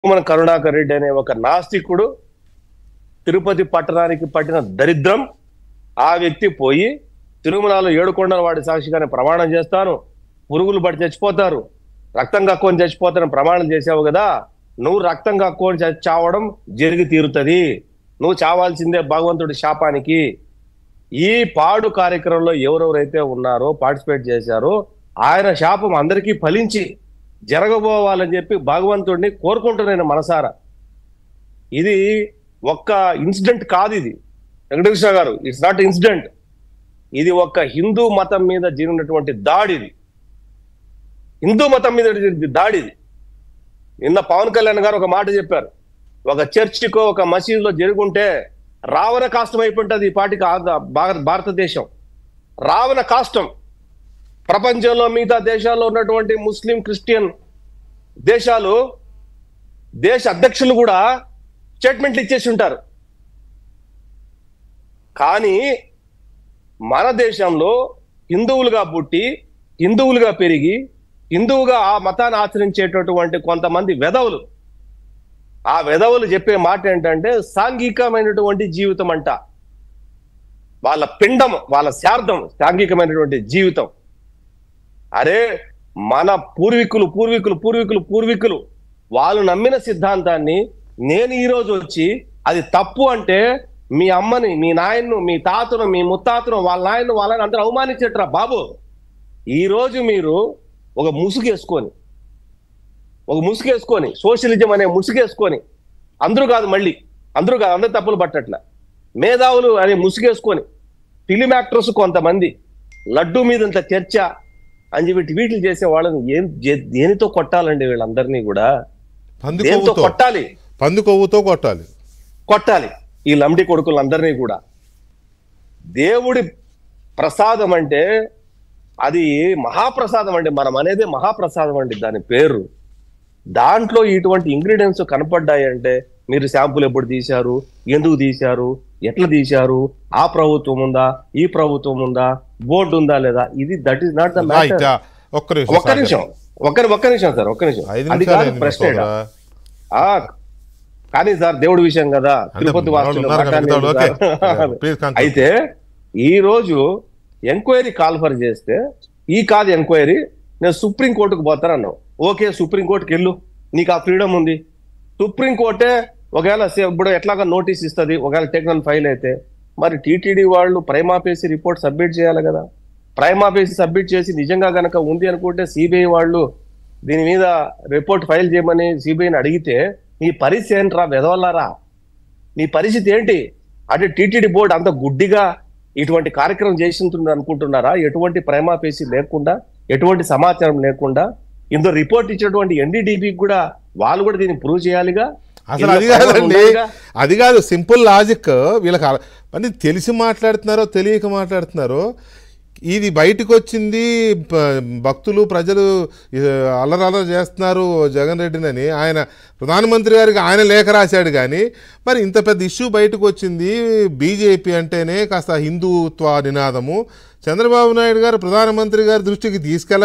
మన కరుణాకర్ రెడ్డి అనే ఒక నాస్తికుడు తిరుపతి పట్టణానికి పట్టిన దరిద్రం ఆ వ్యక్తి పోయి తిరుమలలో ఏడుకొండల వాడి సాక్షిగానే ప్రమాణం చేస్తాను పురుగులు పడి చచ్చిపోతారు రక్తం కక్కుని చచ్చిపోతారని ప్రమాణం చేసావు కదా నువ్వు రక్తం కక్కుని చ- చావడం జరిగి తీరుతుంది నువ్వు చావాల్సిందే భగవంతుడి శాపానికి ఈ పాడు కార్యక్రమంలో ఎవరెవరైతే ఉన్నారో పార్టిసిపేట్ చేశారో ఆయన శాపం అందరికీ ఫలించి జరగబోవాలని చెప్పి భగవంతుడిని కోరుకుంటున్నాను మనసారా ఇది ఒక్క ఇన్సిడెంట్ కాదు ఇది వెంకటకృష్ణ గారు ఇట్స్ నాట్ ఇన్సిడెంట్ ఇది ఒక్క హిందూ మతం మీద జరిగినటువంటి దాడి ఇది హిందూ మతం మీద జరిగిన దాడి ఇది నిన్న పవన్ కళ్యాణ్ గారు ఒక మాట చెప్పారు ఒక చర్చికో ఒక మసీదులో జరుగుంటే రావణ కాష్టం అయిపోయింటది ఈ పాటికి ఆ- భారత- భారతదేశం రావణ కాష్టం ప్రపంచంలో మిగతా దేశాల్లో ఉన్నటువంటి ముస్లిం క్రిస్టియన్ దేశాలు దేశ అధ్యక్షులు కూడా స్టేట్మెంట్లు ఇచ్చేసి ఉంటారు కానీ మన దేశంలో హిందువులుగా పుట్టి హిందువులుగా పెరిగి హిందువుగా ఆ మతాన్ని ఆచరించేటటువంటి కొంతమంది వెధవులు ఆ వెధవులు చెప్పే మాట ఏంటంటే సాంఘికమైనటువంటి జీవితం అంట వాళ్ళ పిండం వాళ్ళ శార్థం సాంఘికమైనటువంటి జీవితం అరే మన పూర్వీకులు పూర్వీకులు పూర్వీకులు పూర్వీకులు వాళ్ళు నమ్మిన సిద్ధాంతాన్ని నేను ఈ రోజు వచ్చి అది తప్పు అంటే మీ అమ్మని మీ నాయన్ను మీ తాతను మీ ముత్తాతను వాళ్ళ నాయన్ను వాళ్ళని అందరూ అవమానించట్రా బాబు ఈ రోజు మీరు ఒక ముసుగేసుకొని ఒక ముసుగేసుకొని సోషలిజం అనే ముసుగేసుకొని అందరూ కాదు మళ్ళీ అందరూ కాదు అందరు తప్పులు పట్టట్ల మేధావులు అనే ముసుగేసుకొని ఫిలిం యాక్టర్స్ కొంతమంది లడ్డు మీద ఇంత చర్చ అని చెప్పి ట్వీట్లు చేసే వాళ్ళని ఏం జే- దేనితో కొట్టాలండి వీళ్ళందరినీ కూడా పంది దేంతో కొవ్వుతో కొట్టాలి పంది కొవ్వుతో కొట్టాలి కొట్టాలి ఈ లంబడి కొడుకులందరినీ కూడా దేవుడి ప్రసాదం అంటే అది మహాప్రసాదం అండి మనం అనేది మహాప్రసాదం అండి దాని పేరు దాంట్లో ఇటువంటి ఇంగ్రీడియంట్స్ కనపడ్డాయి అంటే మీరు శాంపుల్ ఎప్పుడు తీశారు ఎందుకు తీశారు ఎట్లా తీశారు ఆ ప్రభుత్వం ఉందా ఈ ప్రభుత్వం ఉందా బోర్డు ఉందా లేదా ఇది that is not the right ఒక్క నిమిషం ఒక్క నిమిషం ఒక్క ఒక్క నిమిషం సార్ ఒక్క నిమిషం ఐదు అది నిమిషాలు కాదు అయింది ప్రశ్న ఈడ. సోదరా. ఆ కానీ సార్ దేవుడి విషయం కదా అంటే తిరుపతి మనోళ్ళు వాసులు ఉన్నారు కదా మఠాన్ని మిగతా వాళ్ళు, ఎందుకు ఓకే. సార్? Please continue. అయితే ఈ రోజు ఎంక్వైరీ కాల్ఫర్ చేస్తే ఈ కాదు ఎంక్వైరీ నేను సుప్రీం కోర్టుకు పోతానన్నావు ఓకే సుప్రీం కోర్టుకి వెళ్ళు నీకు ఆ ఫ్రీడమ్ ఉంది సుప్రీం కోర్టే ఒకవేళ సే- ఇప్పుడు ఎట్లాగా నోటీస్ ఇస్తుంది ఒకవేళ టెక్నల్ ఫైల్ అయితే మరి టీటీడీ వాళ్ళు ప్రైమాపేసి రిపోర్ట్ సబ్మిట్ చేయాలి కదా ప్రైమాపేసి సబ్మిట్ చేసి నిజంగా గనక ఉంది అనుకుంటే సిబిఐ వాళ్ళు దీని మీద రిపోర్ట్ ఫైల్ చేయమని సిబిఐని అడిగితే నీ పరిస్థితి ఏంట్రా వెదవల్లారా నీ పరిస్థితి ఏంటి అంటే టీటీడీ బోర్డు అంత గుడ్డిగా ఇటువంటి కార్యక్రమం చేసింటుంది అనుకుంటున్నారా ఎటువంటి ప్రేమాపేసి లేకుండా ఎటువంటి సమాచారం లేకుండా ఇందులో రిపోర్ట్ ఇచ్చినటువంటి ఎన్డీడీబీకి కూడా వాళ్ళు కూడా దీన్ని ప్రూవ్ చేయాలిగా అసలు ఇందులో అది ప్రమాణం కాదండి ఉండాలిగా? అది కాదు సింపుల్ లాజిక్ వీళ్ళకి అల- అంటే తెలిసి మాట్లాడుతున్నారో తెలియక మాట్లాడుతున్నారో ఇది బయటకు వచ్చింది ప- భక్తులు ప్రజలు అల్లరల్లర చేస్తున్నారు జగన్ రెడ్డినని ఆయన ప్రధానమంత్రి గారికి ఆయన లేఖ రాశాడు కానీ మరి ఇంత పెద్ద ఇష్యూ బయటకు వచ్చింది బీజేపీ అంటేనే కాస్త హిందుత్వ నినాదము చంద్రబాబు నాయుడు గారు ప్రధానమంత్రి గారి దృష్టికి తీసుకెళ్ళ